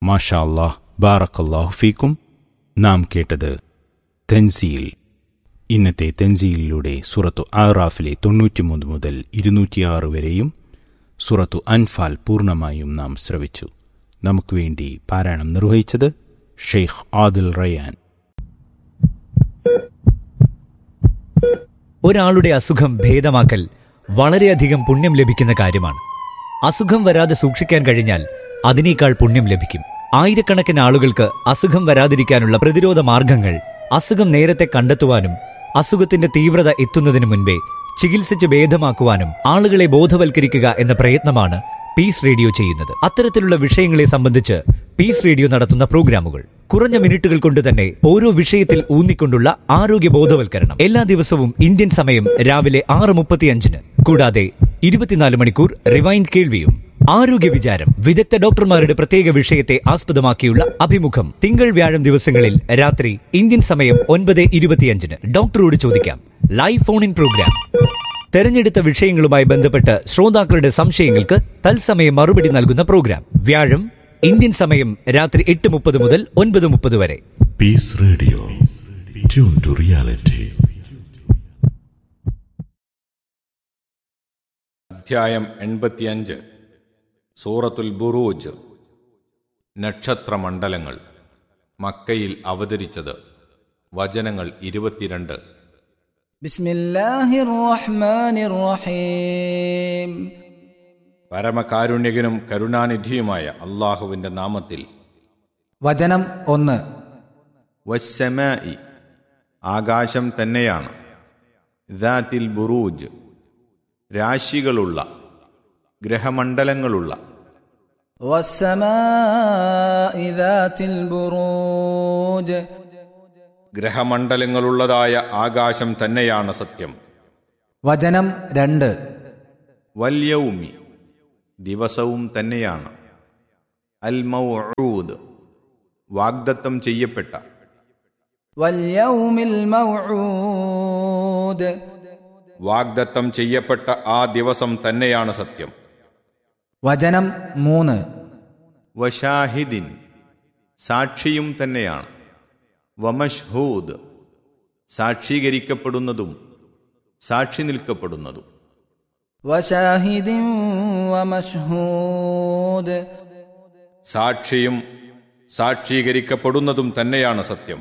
മാഷാ അല്ലാഹ് ബാറക്കല്ലാഹു ഫീക്കും നാം കേട്ടത് തെൻസീൽ ഇന്നത്തെ തെൻസീലിലൂടെ സുറത്തു ആറാഫിലെ തൊണ്ണൂറ്റിമൂന്ന് മുതൽ ഇരുന്നൂറ്റിയാറ് വരെയും സുറത്തു അൻഫാൽ പൂർണ്ണമായും നാം ശ്രവിച്ചു നമുക്ക് വേണ്ടി പാരായണം നിർവഹിച്ചത് ഷെയ്ഖ് ആദിൽ റയാൻ ഒരാളുടെ അസുഖം ഭേദമാക്കൽ വളരെയധികം പുണ്യം ലഭിക്കുന്ന കാര്യമാണ് അസുഖം വരാതെ സൂക്ഷിക്കാൻ കഴിഞ്ഞാൽ അതിനേക്കാൾ പുണ്യം ലഭിക്കും ആയിരക്കണക്കിന് ആളുകൾക്ക് അസുഖം വരാതിരിക്കാനുള്ള പ്രതിരോധ മാർഗങ്ങൾ അസുഖം നേരത്തെ കണ്ടെത്തുവാനും അസുഖത്തിന്റെ തീവ്രത എത്തുന്നതിന് മുൻപേ ചികിത്സിച്ച് ഭേദമാക്കുവാനും ആളുകളെ ബോധവൽക്കരിക്കുക എന്ന പ്രയത്നമാണ് പീസ് റേഡിയോ ചെയ്യുന്നത് അത്തരത്തിലുള്ള വിഷയങ്ങളെ സംബന്ധിച്ച് പീസ് റേഡിയോ നടത്തുന്ന പ്രോഗ്രാമുകൾ കുറഞ്ഞ മിനിറ്റുകൾ കൊണ്ട് തന്നെ ഓരോ വിഷയത്തിൽ ഊന്നിക്കൊണ്ടുള്ള ആരോഗ്യ ബോധവൽക്കരണം എല്ലാ ദിവസവും ഇന്ത്യൻ സമയം രാവിലെ ആറ് മുപ്പത്തിയഞ്ചിന് കൂടാതെ ഇരുപത്തിനാല് മണിക്കൂർ റിവൈൻഡ് കേൾവിയും ആരോഗ്യ വിചാരം വിദഗ്ധ ഡോക്ടർമാരുടെ പ്രത്യേക വിഷയത്തെ ആസ്പദമാക്കിയുള്ള അഭിമുഖം തിങ്കൾ വ്യാഴം ദിവസങ്ങളിൽ രാത്രി ഇന്ത്യൻ സമയം ഒൻപത് ഇരുപത്തിയഞ്ചിന് ഡോക്ടറോട് ചോദിക്കാം ലൈവ് ഫോൺ ഇൻ പ്രോഗ്രാം തെരഞ്ഞെടുത്ത വിഷയങ്ങളുമായി ബന്ധപ്പെട്ട് ശ്രോതാക്കളുടെ സംശയങ്ങൾക്ക് തത്സമയം മറുപടി നൽകുന്ന പ്രോഗ്രാം വ്യാഴം ഇന്ത്യൻ സമയം രാത്രി എട്ട് മുപ്പത് മുതൽ ഒൻപത് മുപ്പത് വരെ Peace Radio. Tune to reality. അധ്യായം എൺപത്തിയഞ്ച് സൂറത്തുൽ ബുറൂജ് നക്ഷത്രമണ്ഡലങ്ങൾ മക്കയിൽ അവതരിച്ചത് വചനങ്ങൾ ഇരുപത്തിരണ്ട് بسم الله الرحمن الرحيم പരമകാരുണ്യകനും കരുണാനിധിയുമായ അള്ളാഹുവിന്റെ നാമത്തിൽ വചനം ഒന്ന് വസ്സമായി ആകാശം തന്നെയാണ് ദാത്തിൽ ബുറൂജ് രാശികളുള്ള ഗ്രഹമണ്ഡലങ്ങളുള്ള والسماء ذات البروج ഗ്രഹമണ്ഡലങ്ങളുള്ളതായ ആകാശം തന്നെയാണ് സത്യം വചനം രണ്ട് വല്യൗമി ദിവസവും തന്നെയാണ് അൽ മൗഊദ് വാഗ്ദത്തം ചെയ്യപ്പെട്ട واليوم الموعود വാഗ്ദത്തം ചെയ്യപ്പെട്ട ആ ദിവസം തന്നെയാണ് സത്യം വചനം മൂന്ന് വഷാഹിദിൻ സാക്ഷിയും തന്നെയാണ് വമഷ്ഹൂദ് സാക്ഷീകരിക്കപ്പെടുന്നതും സാക്ഷി നിൽക്കപ്പെടുന്നതും وشاهد ومشهود സാക്ഷിയും സാക്ഷീകരിക്കപ്പെടുന്നതും തന്നെയാണ് സത്യം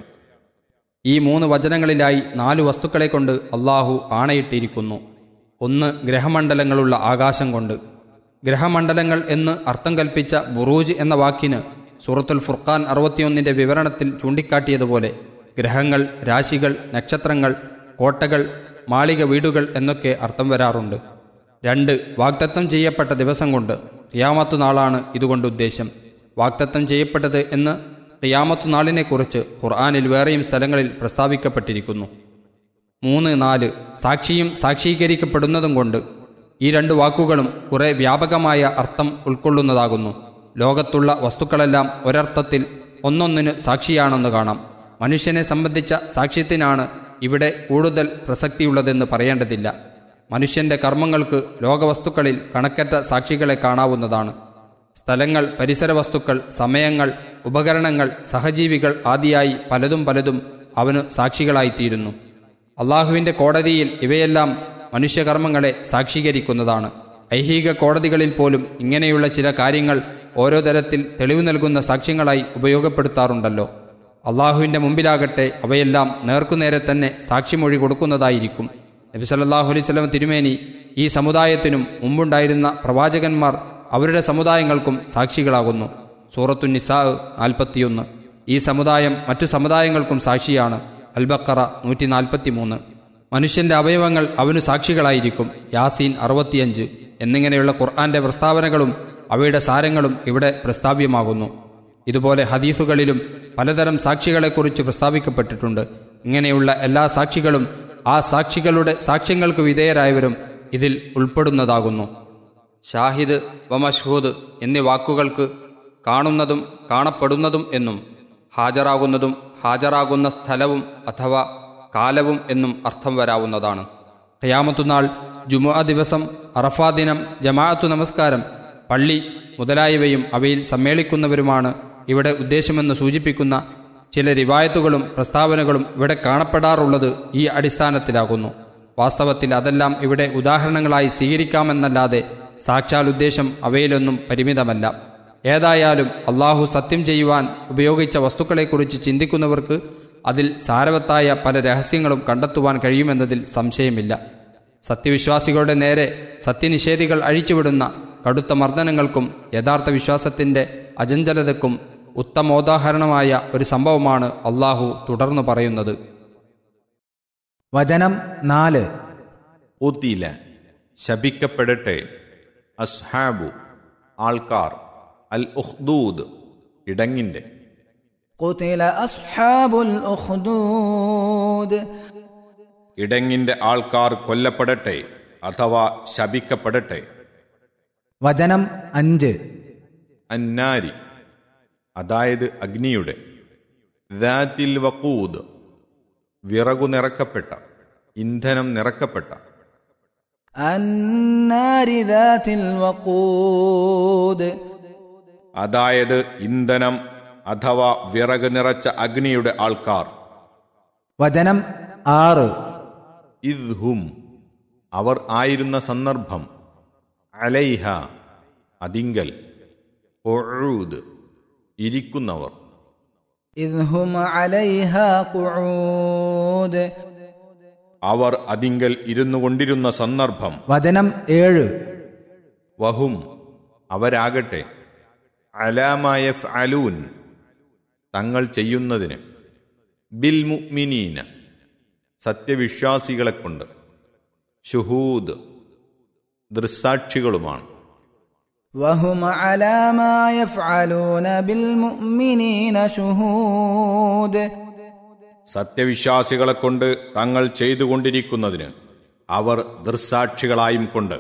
ഈ മൂന്ന് വചനങ്ങളിലായി നാലു വസ്തുക്കളെ കൊണ്ട് അള്ളാഹു ആണയിട്ടിരിക്കുന്നു ഒന്ന് ഗ്രഹമണ്ഡലങ്ങളുള്ള ആകാശം കൊണ്ട് ഗ്രഹമണ്ഡലങ്ങൾ എന്ന് അർത്ഥം കൽപ്പിച്ച ബുറൂജ് എന്ന വാക്കിന് സൂറത്തുൽ ഫുർഖാൻ അറുപത്തിയൊന്നിന്റെ വിവരണത്തിൽ ചൂണ്ടിക്കാട്ടിയതുപോലെ ഗ്രഹങ്ങൾ രാശികൾ നക്ഷത്രങ്ങൾ കോട്ടകൾ മാളിക വീടുകൾ എന്നൊക്കെ അർത്ഥം വരാറുണ്ട് രണ്ട് വാഗ്ദത്തം ചെയ്യപ്പെട്ട ദിവസം കൊണ്ട് ഖിയാമത്തു നാളാണ് ഇതുകൊണ്ട് ഉദ്ദേശം വാഗ്ദത്തം ചെയ്യപ്പെട്ടത് എന്ന് ഖിയാമത്തു നാളിനെക്കുറിച്ച് ഖുർആാനിൽ വേറെയും സ്ഥലങ്ങളിൽ പ്രസ്താവിക്കപ്പെട്ടിരിക്കുന്നു മൂന്ന് നാല് സാക്ഷിയും സാക്ഷീകരിക്കപ്പെടുന്നതും കൊണ്ട് ഈ രണ്ട് വാക്കുകളും കുറെ വ്യാപകമായ അർത്ഥം ഉൾക്കൊള്ളുന്നതാകുന്നു ലോകത്തുള്ള വസ്തുക്കളെല്ലാം ഒരർത്ഥത്തിൽ ഒന്നൊന്നിന് സാക്ഷിയാണെന്ന് കാണാം മനുഷ്യനെ സംബന്ധിച്ച സാക്ഷ്യത്തിനാണ് ഇവിടെ കൂടുതൽ പ്രസക്തിയുള്ളതെന്ന് പറയേണ്ടതില്ല മനുഷ്യന്റെ കർമ്മങ്ങൾക്ക് ലോകവസ്തുക്കളിൽ കണക്കറ്റ സാക്ഷികളെ കാണാവുന്നതാണ് സ്ഥലങ്ങൾ പരിസര വസ്തുക്കൾ സമയങ്ങൾ ഉപകരണങ്ങൾ സഹജീവികൾ ആദിയായി പലതും പലതും അവന് സാക്ഷികളായിത്തീരുന്നു അള്ളാഹുവിന്റെ കോടതിയിൽ ഇവയെല്ലാം മനുഷ്യകർമ്മങ്ങളെ സാക്ഷീകരിക്കുന്നതാണ് ഐഹിക കോടതികളിൽ പോലും ഇങ്ങനെയുള്ള ചില കാര്യങ്ങൾ ഓരോ തരത്തിൽ തെളിവ് നൽകുന്ന സാക്ഷ്യങ്ങളായി ഉപയോഗപ്പെടുത്താറുണ്ടല്ലോ അള്ളാഹുവിന്റെ മുമ്പിലാകട്ടെ അവയെല്ലാം നേർക്കുനേരെ തന്നെ സാക്ഷിമൊഴി കൊടുക്കുന്നതായിരിക്കും നബി സല്ലല്ലാഹു അലൈഹി വസല്ലം തിരുമേനി ഈ സമുദായത്തിനും മുമ്പുണ്ടായിരുന്ന പ്രവാചകന്മാർ അവരുടെ സമുദായങ്ങൾക്കും സാക്ഷികളാകുന്നു സൂറത്തു നിസാ നാൽപ്പത്തിയൊന്ന് ഈ സമുദായം മറ്റു സമുദായങ്ങൾക്കും സാക്ഷിയാണ് അൽബക്കറ നൂറ്റി നാൽപ്പത്തി മൂന്ന് മനുഷ്യന്റെ അവയവങ്ങൾ അവനു സാക്ഷികളായിരിക്കും യാസീൻ അറുപത്തിയഞ്ച് എന്നിങ്ങനെയുള്ള ഖുർആന്റെ പ്രസ്താവനകളും അവയുടെ സാരങ്ങളും ഇവിടെ പ്രസ്താവ്യമാകുന്നു ഇതുപോലെ ഹദീസുകളിലും പലതരം സാക്ഷികളെക്കുറിച്ച് പ്രസ്താവിക്കപ്പെട്ടിട്ടുണ്ട് ഇങ്ങനെയുള്ള എല്ലാ സാക്ഷികളും ആ സാക്ഷികളുടെ സാക്ഷ്യങ്ങൾക്ക് വിധേയരായവരും ഇതിൽ ഉൾപ്പെടുന്നതാകുന്നു ഷാഹിദ് വമഷ്ഹൂദ് എന്നീ വാക്കുകൾക്ക് കാണുന്നതും കാണപ്പെടുന്നതും എന്നും ഹാജരാകുന്നതും ഹാജരാകുന്ന സ്ഥലവും അഥവാ കാലവും എന്നും അർത്ഥം വരാവുന്നതാണ് ഖിയാമത്തുനാൾ ജുമുഅ ദിവസം അറഫാ ദിനം ജമാഅത്തു നമസ്കാരം പള്ളി മുതലായവയും അവയിൽ സമ്മേളിക്കുന്നവരുമാണ് ഇവിടെ ഉദ്ദേശമെന്ന് സൂചിപ്പിക്കുന്ന ചില റിവായത്തുകളും പ്രസ്താവനകളും ഇവിടെ കാണപ്പെടാറുള്ളത് ഈ അടിസ്ഥാനത്തിലാകുന്നു വാസ്തവത്തിൽ അതെല്ലാം ഇവിടെ ഉദാഹരണങ്ങളായി സ്വീകരിക്കാമെന്നല്ലാതെ സാക്ഷാൽ ഉദ്ദേശം അവയിലൊന്നും പരിമിതമല്ല ഏതായാലും അള്ളാഹു സത്യം ചെയ്യുവാൻ ഉപയോഗിച്ച വസ്തുക്കളെക്കുറിച്ച് ചിന്തിക്കുന്നവർക്ക് അതിൽ സാരവത്തായ പല രഹസ്യങ്ങളും കണ്ടെത്തുവാൻ കഴിയുമെന്നതിൽ സംശയമില്ല സത്യവിശ്വാസികളുടെ നേരെ സത്യനിഷേധികൾ അഴിച്ചുവിടുന്ന കടുത്ത മർദ്ദനങ്ങൾക്കും യഥാർത്ഥ വിശ്വാസത്തിന്റെ അചഞ്ചലതയ്ക്കും ഉത്തമോദാഹരണമായ ഒരു സംഭവമാണ് അള്ളാഹു തുടർന്നു പറയുന്നത് വചനം നാല് ഉത്തില ശപിക്കപ്പെടട്ടെ അസ്ഹാബു ആൾക്കാർ അൽ ഉഹ്ദൂദ് ഇടങ്ങിൻ്റെ قتل أصحاب الأخدود ഇടങ്ങിൻ്റെ ആൾക്കാർ കൊല്ലപ്പെടട്ടെ അഥവാ ശപിക്കപ്പെടട്ടെ വചനം അഞ്ച് അന്നാരി അതായത് അഗ്നിയുടെ ദാത്തിൽ വക്കൂദ് വിറകു നിറക്കപ്പെട്ട ഇന്ധനം നിറക്കപ്പെട്ട النار ذات الوقود അതായത് ഇന്ധനം അഥവാ വിറക് നിറച്ച അഗ്നിയുടെ ആൾക്കാർ വചനം ആറ് ഇദ്ഹും അവർ ആയിരുന്ന സന്ദർഭം അലൈഹ അതിങ്കൽ ഒഴൂദ് ഇരിക്കുന്നവർ إذ هم عليها قعود അവർ അതിങ്കൽ ഇരുന്നു കൊണ്ടിരുന്ന സന്ദർഭം വചനം ഏഴ് വഹും അവരാകട്ടെ അലാമായ അലൂൻ തങ്ങൾ ചെയ്യുന്നതിന് ബിൽ മുഅ്മിനീന സത്യവിശ്വാസികളെ കൊണ്ട് ഷുഹൂദ് ദൃസാക്ഷികളുമാണ് وهم على ما يفعلون بالمؤمنين شهود സത്യവിശ്വാസികളെ കൊണ്ട് തങ്ങൾ ചെയ്തുകൊണ്ടിരിക്കുന്നതിന് അവർ ദൃസാക്ഷികളായും കൊണ്ട്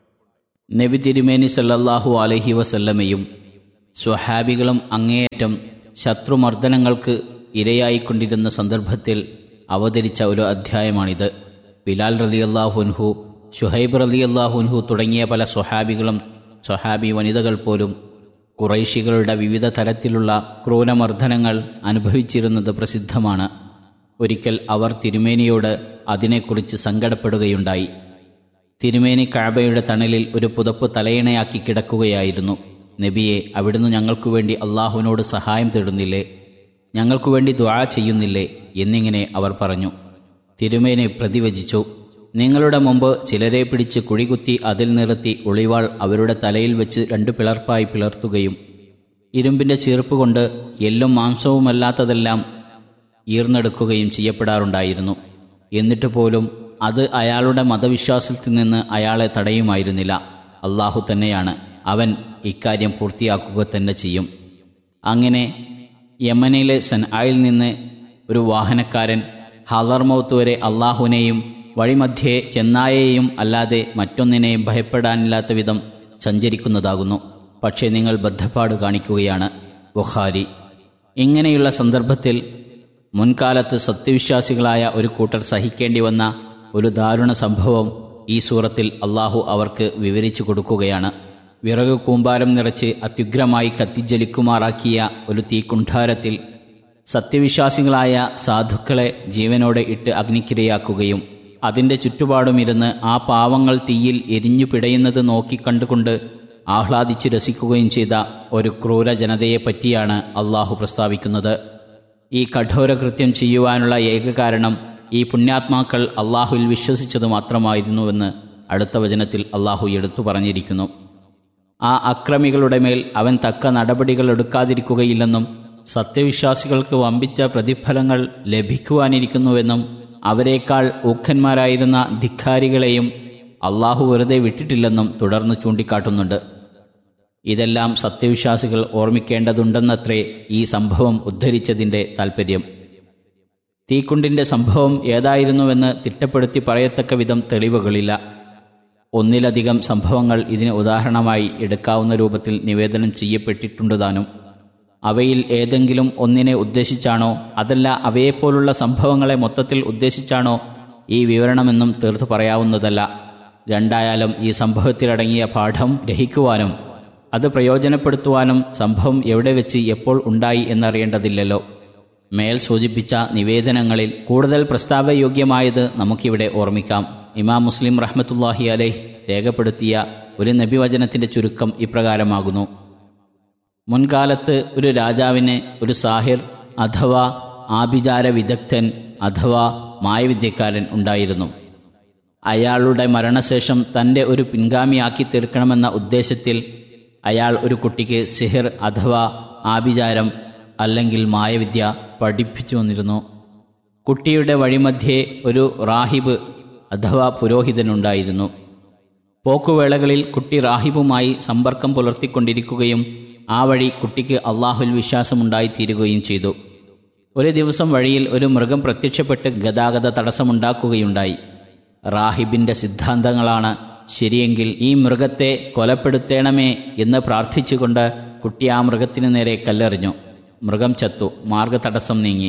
നബി തിരുമേനി സല്ലല്ലാഹു അലൈഹി വസല്ലമയും സ്വഹാബികളും അങ്ങേയറ്റം ശത്രുമർദ്ദനങ്ങൾക്ക് ഇരയായിക്കൊണ്ടിരുന്ന സന്ദർഭത്തിൽ അവതരിച്ച ഒരു അധ്യായമാണിത് ബിലാൽ റലിയല്ലാഹുൻഹു ഷുഹൈബ് റലിയല്ലാഹുൻഹു തുടങ്ങിയ പല സ്വഹാബികളും സ്വഹാബി വനിതകൾ പോലും കുറൈശികളുടെ വിവിധ തരത്തിലുള്ള ക്രൂരമർദ്ദനങ്ങൾ അനുഭവിച്ചിരുന്നത് പ്രസിദ്ധമാണ് ഒരിക്കൽ അവർ തിരുമേനിയോട് അതിനെക്കുറിച്ച് സങ്കടപ്പെടുകയുണ്ടായി തിരുമേനി കാബയുടെ തണലിൽ ഒരു പുതപ്പ് തലയിണയാക്കി കിടക്കുകയായിരുന്നു നബിയെ അവിടുന്ന് ഞങ്ങൾക്കു വേണ്ടി അള്ളാഹുവിനോട് സഹായം തേടുന്നില്ലേ ഞങ്ങൾക്കു വേണ്ടി ദ്വാ ചെയ്യുന്നില്ലേ എന്നിങ്ങനെ അവർ പറഞ്ഞു തിരുമേനി പ്രതിവചിച്ചു നിങ്ങളുടെ മുമ്പ് ചിലരെ പിടിച്ച് കുഴികുത്തി അതിൽ നിർത്തി ഒളിവാൾ അവരുടെ തലയിൽ വെച്ച് രണ്ടു പിളർപ്പായി പിളർത്തുകയും ഇരുമ്പിന്റെ ചീർപ്പ് കൊണ്ട് എല്ലും മാംസവുമല്ലാത്തതെല്ലാം ഈർന്നെടുക്കുകയും ചെയ്യപ്പെടാറുണ്ടായിരുന്നു എന്നിട്ട് പോലും അത് അയാളുടെ മതവിശ്വാസത്തിൽ നിന്ന് അയാളെ തടയുമായിരുന്നില്ല അള്ളാഹു തന്നെയാണ് അവൻ ഇക്കാര്യം പൂർത്തിയാക്കുക തന്നെ ചെയ്യും അങ്ങനെ യമനിലെ സൻആയിൽ നിന്ന് ഒരു വാഹനക്കാരൻ ഹലർമൗത്ത് വരെ അള്ളാഹുവിനെയും വഴിമധ്യേ ചെന്നായെയും അല്ലാതെ മറ്റൊന്നിനെയും ഭയപ്പെടാനില്ലാത്ത വിധം സഞ്ചരിക്കുന്നതാകുന്നു പക്ഷേ നിങ്ങൾ ബദ്ധപ്പാട് കാണിക്കുകയാണ് ബുഖാരി ഇങ്ങനെയുള്ള സന്ദർഭത്തിൽ മുൻകാലത്ത് സത്യവിശ്വാസികളായ ഒരു കൂട്ടർ സഹിക്കേണ്ടി വന്ന ഒരു ദാരുണ സംഭവം ഈ സൂറത്തിൽ അള്ളാഹു അവർക്ക് വിവരിച്ചു കൊടുക്കുകയാണ് വിറക് കൂമ്പാരം നിറച്ച് അത്യുഗ്രമായി കത്തിജ്വലിക്കുമാറാക്കിയ ഒരു തീക്കുണ്ഠാരത്തിൽ സത്യവിശ്വാസികളായ സാധുക്കളെ ജീവനോടെ ഇട്ട് അഗ്നിക്കിരയാക്കുകയും അതിന്റെ ചുറ്റുപാടുമിരുന്ന് ആ പാവങ്ങൾ തീയിൽ എരിഞ്ഞു പിടയുന്നത് നോക്കിക്കണ്ടുകൊണ്ട് ആഹ്ലാദിച്ചു രസിക്കുകയും ചെയ്ത ഒരു ക്രൂര ജനതയെപ്പറ്റിയാണ് അള്ളാഹു പ്രസ്താവിക്കുന്നത് ഈ കഠോരകൃത്യം ചെയ്യുവാനുള്ള ഏക കാരണം ഈ പുണ്യാത്മാക്കൾ അള്ളാഹുവിൽ വിശ്വസിച്ചത് മാത്രമായിരുന്നുവെന്ന് അടുത്ത വചനത്തിൽ അള്ളാഹു എടുത്തു പറഞ്ഞിരിക്കുന്നു ആ അക്രമികളുടെ മേൽ അവൻ തക്ക നടപടികൾ എടുക്കാതിരിക്കുകയില്ലെന്നും സത്യവിശ്വാസികൾക്ക് വമ്പിച്ച പ്രതിഫലങ്ങൾ ലഭിക്കുവാനിരിക്കുന്നുവെന്നും അവരെക്കാൾ ഊഖന്മാരായിരുന്ന ധിക്കാരികളെയും അള്ളാഹു വെറുതെ വിട്ടിട്ടില്ലെന്നും തുടർന്ന് ചൂണ്ടിക്കാട്ടുന്നുണ്ട് ഇതെല്ലാം സത്യവിശ്വാസികൾ ഓർമ്മിക്കേണ്ടതുണ്ടെന്നത്രേ ഈ സംഭവം ഉദ്ധരിച്ചതിൻ്റെ താൽപ്പര്യം തീക്കുണ്ടിന്റെ സംഭവം ഏതായിരുന്നുവെന്ന് തിട്ടപ്പെടുത്തി പറയത്തക്ക വിധം തെളിവുകളില്ല ഒന്നിലധികം സംഭവങ്ങൾ ഇതിന് ഉദാഹരണമായി എടുക്കാവുന്ന രൂപത്തിൽ നിവേദനം ചെയ്യപ്പെട്ടിട്ടുണ്ട് താനും അവയിൽ ഏതെങ്കിലും ഒന്നിനെ ഉദ്ദേശിച്ചാണോ അതല്ല അവയെപ്പോലുള്ള സംഭവങ്ങളെ മൊത്തത്തിൽ ഉദ്ദേശിച്ചാണോ ഈ വിവരണമെന്നും തീർത്തു പറയാവുന്നതല്ല രണ്ടായാലും ഈ സംഭവത്തിലടങ്ങിയ പാഠം ഗ്രഹിക്കുവാനും അത് പ്രയോജനപ്പെടുത്തുവാനും സംഭവം എവിടെ വെച്ച് എപ്പോൾ ഉണ്ടായി എന്നറിയേണ്ടതില്ലല്ലോ മേൽ സൂചിപ്പിച്ച നിവേദനങ്ങളിൽ കൂടുതൽ പ്രസ്താവയോഗ്യമായത് നമുക്കിവിടെ ഓർമ്മിക്കാം ഇമാം മുസ്ലിം റഹ്മത്തുല്ലാഹി അലൈഹ് രേഖപ്പെടുത്തിയ ഒരു നബിവചനത്തിന്റെ ചുരുക്കം ഇപ്രകാരമാകുന്നു മുൻകാലത്ത് ഒരു രാജാവിന് ഒരു സാഹിർ അഥവാ ആഭിചാര വിദഗ്ധൻ അഥവാ മായവിദ്യക്കാരൻ ഉണ്ടായിരുന്നു അയാളുടെ മരണശേഷം തൻ്റെ ഒരു പിൻഗാമിയാക്കി തീർക്കണമെന്ന ഉദ്ദേശത്തിൽ അയാൾ ഒരു കുട്ടിക്ക് സിഹിർ അഥവാ ആഭിചാരം അല്ലെങ്കിൽ മായവിദ്യ പഠിപ്പിച്ചു വന്നിരുന്നു കുട്ടിയുടെ വഴിമധ്യേ ഒരു റാഹിബ് അഥവാ പുരോഹിതനുണ്ടായിരുന്നു പോക്കുവേളകളിൽ കുട്ടി റാഹിബുമായി സമ്പർക്കം പുലർത്തിക്കൊണ്ടിരിക്കുകയും ആ വഴി കുട്ടിക്ക് അള്ളാഹുൽ വിശ്വാസമുണ്ടായിത്തീരുകയും ചെയ്തു ഒരു ദിവസം വഴിയിൽ ഒരു മൃഗം പ്രത്യക്ഷപ്പെട്ട് ഗതാഗത തടസ്സമുണ്ടാക്കുകയുണ്ടായി റാഹിബിന്റെ സിദ്ധാന്തങ്ങളാണ് ശരിയെങ്കിൽ ഈ മൃഗത്തെ കൊലപ്പെടുത്തേണമേ എന്ന് പ്രാർത്ഥിച്ചുകൊണ്ട് കുട്ടി ആ മൃഗത്തിനു നേരെ കല്ലെറിഞ്ഞു മൃഗം ചത്തു മാർഗതടസ്സം നീങ്ങി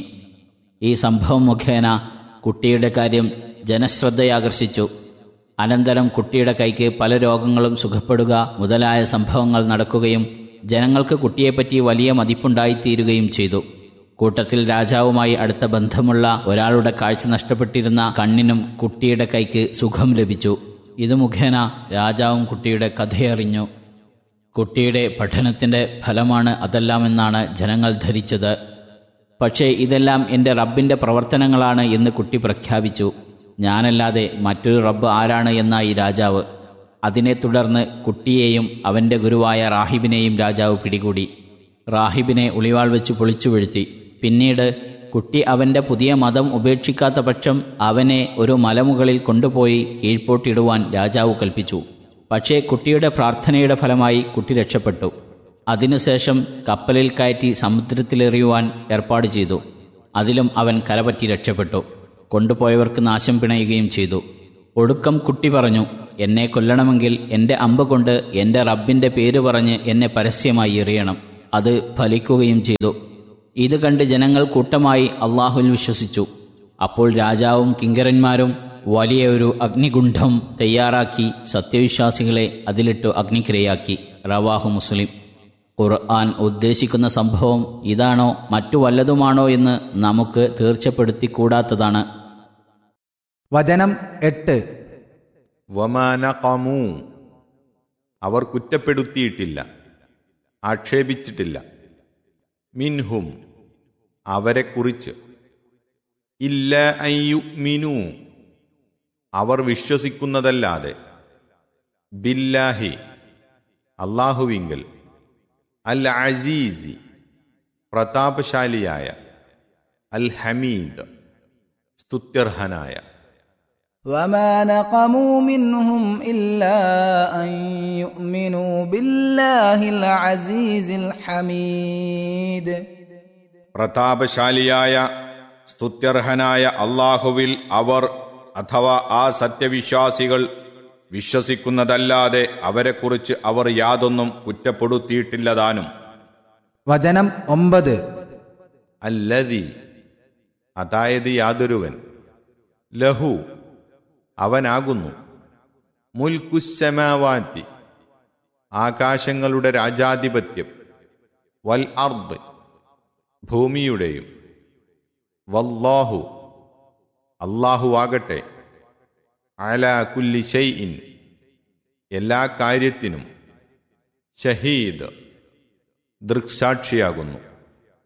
ഈ സംഭവം മുഖേന കുട്ടിയുടെ കാര്യം ജനശ്രദ്ധയാകർഷിച്ചു അനന്തരം കുട്ടിയുടെ കൈക്ക് പല രോഗങ്ങളും സുഖപ്പെടുക മുതലായ സംഭവങ്ങൾ നടക്കുകയും ജനങ്ങൾക്ക് കുട്ടിയെപ്പറ്റി വലിയ മതിപ്പുണ്ടായിത്തീരുകയും ചെയ്തു കൂട്ടത്തിൽ രാജാവുമായി അടുത്ത ബന്ധമുള്ള ഒരാളുടെ കാഴ്ച നഷ്ടപ്പെട്ടിരുന്ന കണ്ണിനും കുട്ടിയുടെ കൈക്ക് സുഖം ലഭിച്ചു ഇത് മുഖേന രാജാവും കുട്ടിയുടെ കഥയറിഞ്ഞു കുട്ടിയുടെ പഠനത്തിന്റെ ഫലമാണ് അതെല്ലാമെന്നാണ് ജനങ്ങൾ ധരിച്ചത് പക്ഷേ ഇതെല്ലാം എൻ്റെ റബ്ബിൻ്റെ പ്രവർത്തനങ്ങളാണ് എന്ന് കുട്ടി പ്രഖ്യാപിച്ചു ഞാനല്ലാതെ മറ്റൊരു റബ്ബ് ആരാണ് എന്നായി രാജാവ് അതിനെ തുടർന്ന് കുട്ടിയെയും അവൻ്റെ ഗുരുവായ റാഹിബിനെയും രാജാവ് പിടികൂടി റാഹിബിനെ ഉളിവാൾ വെച്ച് പൊളിച്ചു വീഴ്ത്തി പിന്നീട് കുട്ടി അവൻ്റെ പുതിയ മതം ഉപേക്ഷിക്കാത്ത പക്ഷം അവനെ ഒരു മലമുകളിൽ കൊണ്ടുപോയി കീഴ്പോട്ടിടുവാൻ രാജാവ് കൽപ്പിച്ചു പക്ഷേ കുട്ടിയുടെ പ്രാർത്ഥനയുടെ ഫലമായി കുട്ടി രക്ഷപ്പെട്ടു അതിനുശേഷം കപ്പലിൽ കയറ്റി സമുദ്രത്തിലെറിയുവാൻ ഏർപ്പാട് ചെയ്തു അതിലും അവൻ കരപറ്റി രക്ഷപ്പെട്ടു കൊണ്ടുപോയവർക്ക് നാശം പിണയുകയും ചെയ്തു ഒടുക്കം കുട്ടി പറഞ്ഞു എന്നെ കൊല്ലണമെങ്കിൽ എൻ്റെ അമ്പ് കൊണ്ട് എൻ്റെ റബ്ബിൻ്റെ പേര് പറഞ്ഞ് എന്നെ പരസ്യമായി എറിയണം അത് ഫലിക്കുകയും ചെയ്തു ഇത് കണ്ട് ജനങ്ങൾ കൂട്ടമായി അള്ളാഹുൽ വിശ്വസിച്ചു അപ്പോൾ രാജാവും കിങ്കരന്മാരും വലിയ ഒരു അഗ്നികുണ്ഠം തയ്യാറാക്കി സത്യവിശ്വാസികളെ അതിലിട്ടു അഗ്നിക്കിരയാക്കി റവാഹു മുസ്ലിം ഖുർആൻ ഉദ്ദേശിക്കുന്ന സംഭവം ഇതാണോ മറ്റു വല്ലതുമാണോ എന്ന് നമുക്ക് തീർച്ചപ്പെടുത്തിക്കൂടാത്തതാണ് വചനം എട്ട് വമാനകമൂ അവർ കുറ്റപ്പെടുത്തിയിട്ടില്ല ആക്ഷേപിച്ചിട്ടില്ല മിൻഹും അവരെക്കുറിച്ച് ഇല്ല അയ്യു മിനു അവർ വിശ്വസിക്കുന്നതല്ലാതെ ബില്ലാഹി അള്ളാഹുവിങ്കൽ അൽ അസീസി പ്രതാപശാലിയായ അൽ ഹമീദ് സ്തുത്യർഹനായ وما نقموا منهم إلا أن يؤمنوا بالله العزيز الحميد പ്രതാപശാലിയായ സ്തുത്യർഹനായ അള്ളാഹുവിൽ അവർ അഥവാ ആ സത്യവിശ്വാസികൾ വിശ്വസിക്കുന്നതല്ലാതെ അവരെക്കുറിച്ച് അവർ യാതൊന്നും കുറ്റപ്പെടുത്തിയിട്ടില്ലതാനും വചനം ഒമ്പത് അല്ലതി അതായത് യാതൊരുവൻ ലഹു അവനാകുന്നു മുൽക്കുശമാവാറ്റി ആകാശങ്ങളുടെ രാജാധിപത്യം വൽ അർദ് ഭൂമിയുടെയും വല്ലാഹു അല്ലാഹു ആകട്ടെ അല കുല്ലി ഷൈഇൻ എല്ലാ കാര്യത്തിനും ഷഹീദ് ദൃക്സാക്ഷിയാകുന്നു